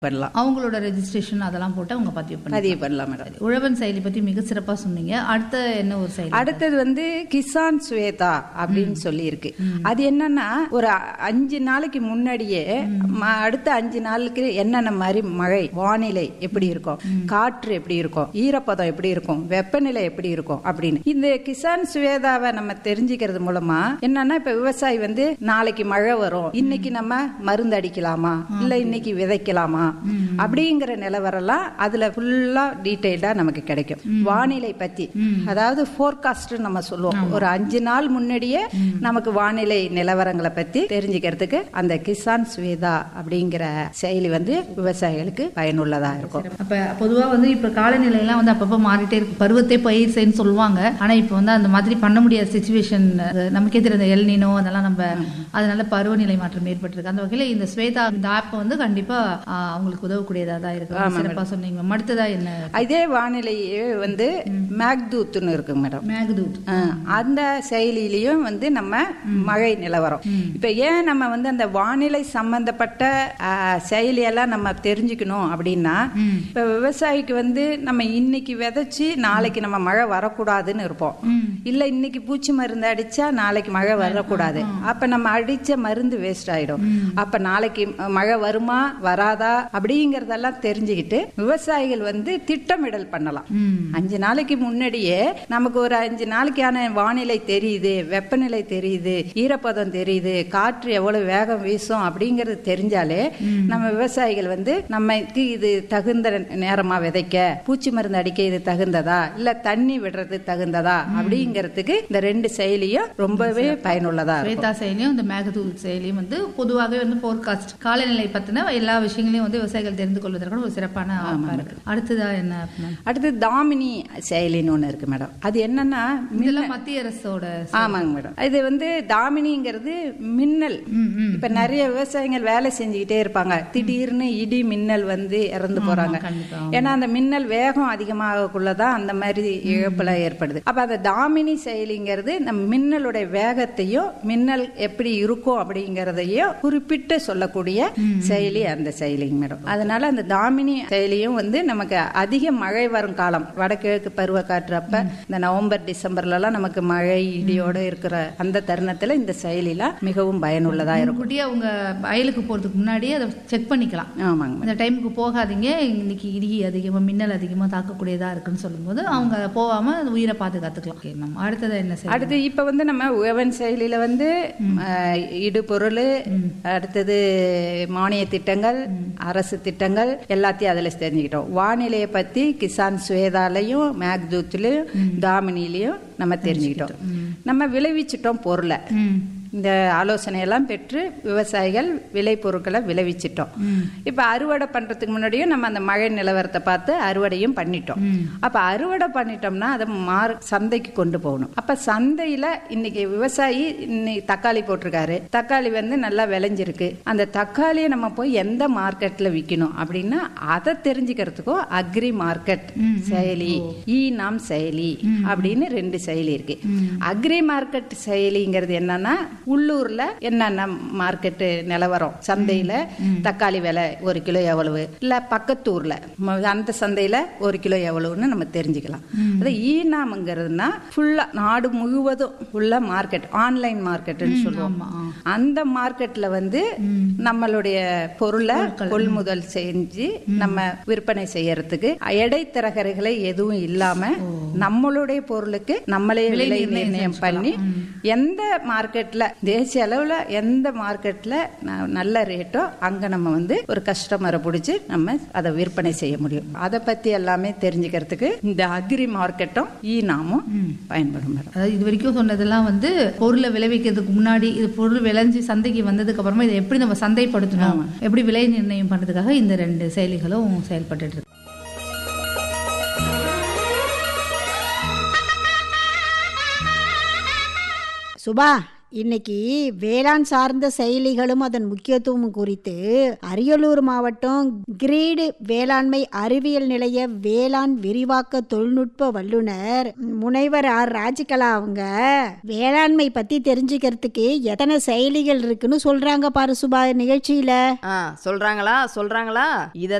பண்ணலாம் அவங்களோட ரெஜிஸ்ட்ரேஷன் அதெல்லாம் போட்டு அவங்க பதிவு பண்ணி பதிவு பண்ணலாம் மேடம் உழவன் செயலி பத்தி மிக சிறப்பா சொன்னீங்க அடுத்த என்ன ஒரு செயலி அடுத்தது வந்து கிசான் ஸ்வேதா அப்படின்னு சொல்லி இருக்கு அது என்னன்னா ஒரு அ- அஞ்சு நாளைக்கு முன்னாடியே ம- அடுத்த அஞ்சு நாளுக்கு என்னென்ன மாதிரி மழை வானிலை எப்படி இருக்கும் காற்று எப்படி இருக்கும் ஈரப்பதம் எப்படி இருக்கும் வெப்பநிலை எப்படி இருக்கும் அப்படின்னு இந்த கிசான் சுவேதாவை நம்ம தெரிஞ்சுக்கிறது மூலமா என்னன்னா இப்ப விவசாயி வந்து நாளைக்கு மழை வரும் இன்னைக்கு நம்ம மருந்து அடிக்கலாமா இல்ல இன்னைக்கு விதைக்கலாமா அப்படிங்கிற நிலவரெல்லாம் அதுல ஃபுல்லா டீடைல்டா நமக்கு கிடைக்கும் வானிலை பத்தி அதாவது ஃபோர்காஸ்ட் நம்ம சொல்லுவோம் ஒரு அஞ்சு நாள் முன்னாடியே நமக்கு வானிலை நிலவரங்களை பத்தி தெரிஞ்சுக்கிறதுக்கு அந்த கிசான் ஸ்வேதா அப்படிங்கிற செயலி வந்து விவசாயிகளுக்கு பயனுள்ளதா இருக்கும் அப்ப பொதுவா வந்து இப்ப காலநிலை எல்லாம் வந்து அப்பப்ப மாறிட்டே இருக்கு பருவத்தை பயிர் செய்யன்னு சொல்லுவாங்க ஆனா இப்ப வந்து அந்த மாதிரி பண்ண முடியாத சுச்சுவேஷன் நமக்கே தெரிந்த எல்னினோ அதெல்லாம் நம்ம அதனால பருவநிலை மாற்றம் ஏற்பட்டிருக்கு அந்த வகையில இந்த ஸ்வேதா இந்த ஆப் வந்து கண்டிப்பா ஆ, அவங்களுக்கு உதவக்கூடியதா தான் இருக்கு சிறப்பா சொன்னீங்க அடுத்ததா என்ன இதே வானிலையே வந்து மேக்தூத்னு இருக்கு மேடம் மேகதூத் ஆ, அந்த செயலிலையும் வந்து நம்ம மழை நிலவரம் இப்ப ஏன் நம்ம வந்து அந்த வானிலை சம்பந்தப்பட்ட ஆ, செயலியெல்லாம் நம்ம தெரிஞ்சுக்கணும் அப்படின்னா இப்ப விவசாயிக்கு வந்து நம்ம இன்னைக்கு விதைச்சு நாளைக்கு நம்ம மழை வரக்கூடாதுன்னு இருப்போம் இல்ல இன்னைக்கு பூச்சி மருந்து அடிச்சா நாளைக்கு மழை வரக்கூடாது அப்ப நம்ம அடிச்ச மருந்து வேஸ்ட் ஆயிடும் அப்ப நாளைக்கு மழை வருமா வராதா அப்படிங்கறதெல்லாம் தெரிஞ்சுக்கிட்டு விவசாயிகள் வந்து திட்டமிடல் பண்ணலாம் அஞ்சு நாளைக்கு முன்னாடியே நமக்கு ஒரு அஞ்சு நாளைக்கான வானிலை தெரியுது வெப்பநிலை தெரியுது ஈரப்பதம் தெரியுது காற்று எவ்வளவு வேகம் வீசும் அப்படிங்கறது தெரிஞ்சாலே நம்ம விவசாயிகள் வந்து நமக்கு இது தகுந்த நேரமா விதைக்க பூச்சி மருந்து அடிக்க இது தகுந்ததா இல்ல தண்ணி விடுறது தகுந்ததா அப்படிங்கறதுக்கு இந்த ரெண்டு செயலியும் ரொம்பவே பயனுள்ளதா இருக்கும் ஸ்வேதா செயலியும் இந்த மேகதூத் செயலியும் வந்து பொதுவாகவே வந்து போர்காஸ்ட் காலநிலை பத்தின எல்லா விஷயங்களையும் வந்து விவசாயிகள் தெரிந்து கொள்வதற்கான ஒரு சிறப்பான ஆப்பா இருக்கு அடுத்ததா என்ன அப்படின்னா, அடுத்து தாமினி செயலின்னு ஒண்ணு இருக்கு மேடம் அது என்னன்னா இதெல்லாம் மத்திய அரசோட ஆமாங்க மேடம் இது வந்து தாமினிங்கிறது மின்னல் இப்ப நிறைய விவசாயிகள் வேலை செஞ்சுக்கிட்டே இருப்பாங்க திடீர்னு இடி மின்னல் வந்து இறந்து போறாங்க கண்டிப்பா ஏன்னா அந்த மின்னல் வேகம் அதிகமாகக்குள்ளதான் அந்த மாதிரி இழப்புல ஏற்படுது அப்ப அந்த தாமினி செயலிங்கிறது நம்ம மின்னலுடைய வேகத்தையும் மின்னல் எப்படி இருக்கும் அப்படிங்கறதையும் குறிப்பிட்டு சொல்லக்கூடிய செயலி அந்த செயலிங்க மேடம் அதனால அந்த தாமினி செயலியும் வந்து நமக்கு அதிக மழை வரும் காலம் வடகிழக்கு பருவ காற்று அப்ப இந்த நவம்பர் டிசம்பர்ல எல்லாம் நமக்கு மழை இடியோட இருக்கிற அந்த தருணத்துல இந்த செயலிலாம் மிகவும் பயனுள்ளதா இருக்கும் முன்கூட்டியே அவங்க வயலுக்கு போறதுக்கு முன்னாடியே அதை செக் பண்ணிக்கலாம் ஆமாங்க மேடம். அந்த டைமுக்கு போகாதீங்க இன்னைக்கு இடி அதிகமா மின்னல் அதிகமா தாக்கக்கூடியதா இருக்குன்னு சொல்லும்போது அவங்க போகாம அந்த உயிரை பாதுகாத்துக்கலாம் Okay, ma'am. அடுத்தது என்ன செய்யணும் அடுத்து இப்ப வந்து நம்ம உழவன் செயலியில வந்து அஹ், இடுபொருள் அடுத்தது மானிய திட்டங்கள் அரசு திட்டங்கள் எல்லாத்தையும் அதுல தெரிஞ்சுக்கிட்டோம் வானிலையை பத்தி கிசான் சுவேதாலையும் மேக்தூத்லயும் தாமினிலையும் நம்ம தெரிஞ்சுக்கிட்டோம் நம்ம விளைவிச்சிட்டோம் பொருளை ம். இந்த ஆலோசனையெல்லாம் பெற்று விவசாயிகள் விளை பொருட்களை விளைவிச்சிட்டோம் இப்ப அறுவடை பண்றதுக்கு முன்னாடியும் நம்ம அந்த மழை நிலவரத்தை பார்த்து அறுவடையும் பண்ணிட்டோம் அப்ப அறுவடை பண்ணிட்டோம்னா அதை மார் சந்தைக்கு கொண்டு போகணும் அப்ப சந்தையில இன்னைக்கு விவசாயி இன்னைக்கு தக்காளி போட்டிருக்காரு தக்காளி வந்து நல்லா விளைஞ்சிருக்கு அந்த தக்காளியை நம்ம போய் எந்த மார்க்கெட்ல விற்கணும் அப்படின்னா அதை தெரிஞ்சுக்கிறதுக்கும் அக்ரி மார்க்கெட் செயலி இ நாம் செயலி அப்படின்னு ரெண்டு செயலி இருக்கு அக்ரி மார்க்கெட் செயலிங்கிறது என்னன்னா உள்ளூர்ல என்னென்ன மார்க்கெட் நிலவரம் சந்தையில தக்காளி விலை ஒரு கிலோ எவ்வளவு இல்ல பக்கத்தூர்ல ம- அந்த சந்தையில ஒரு கிலோ எவ்வளவுன்னு நம்ம தெரிஞ்சுக்கலாம் அது ஈனாம்ங்கிறதுனா ஃபுல்லா நாடு முழுவதும் உள்ள மார்க்கெட் ஆன்லைன் மார்க்கெட்னு சொல்லுவோம் அந்த மார்க்கெட்ல வந்து நம்மளுடைய பொருளை கொள்முதல் செஞ்சு நம்ம விற்பனை செய்யறதுக்கு இடைத்தரகர்களை எதுவும் இல்லாம நம்மளுடைய பொருளுக்கு நம்மளே விலை நிர்ணயம் பண்ணி எந்த மார்க்கெட்ல தேசிய அளவுல எந்த மார்க்கெட்ல ந- நல்ல ரேட்டோ அங்க நம்ம வந்து ஒரு கஸ்டமரை பிடிச்சி நம்ம அதை விற்பனை செய்ய முடியும் அதை பத்தி எல்லாமே தெரிஞ்சுக்கிறதுக்கு இந்த அக்ரி மார்க்கெட்டும் ஈ நாமும் பயன்படும் மேடம் அதாவது இது வரைக்கும் சொன்னதெல்லாம் வந்து பொருளை விளைவிக்கிறதுக்கு முன்னாடி இது பொருள் விளைஞ்சு சந்தைக்கு வந்ததுக்கு அப்புறமா இதை எப்படி நம்ம சந்தைப்படுத்தணும் எப்படி விலை நிர்ணயம் பண்றதுக்காக இந்த ரெண்டு செயலிகளும் செயல்பட்டு இருக்கு சுபா இன்னைக்கு வேளாண் சார்ந்த செயலிகளும் அதன் முக்கியத்துவமும் குறித்து அரியலூர் மாவட்டம் கிரீடு வேளாண்மை அறிவியல் நிலைய வேளாண் விரிவாக்க தொழில்நுட்ப வல்லுனர் முனைவர் ஆர் ராஜகலா அவங்க வேளாண்மை பத்தி தெரிஞ்சுக்கிறதுக்கு எத்தனை செயலிகள் இருக்குன்னு சொல்றாங்க பாரு சுபா நிகழ்ச்சியில ஆ சொல்றாங்களா சொல்றாங்களா இத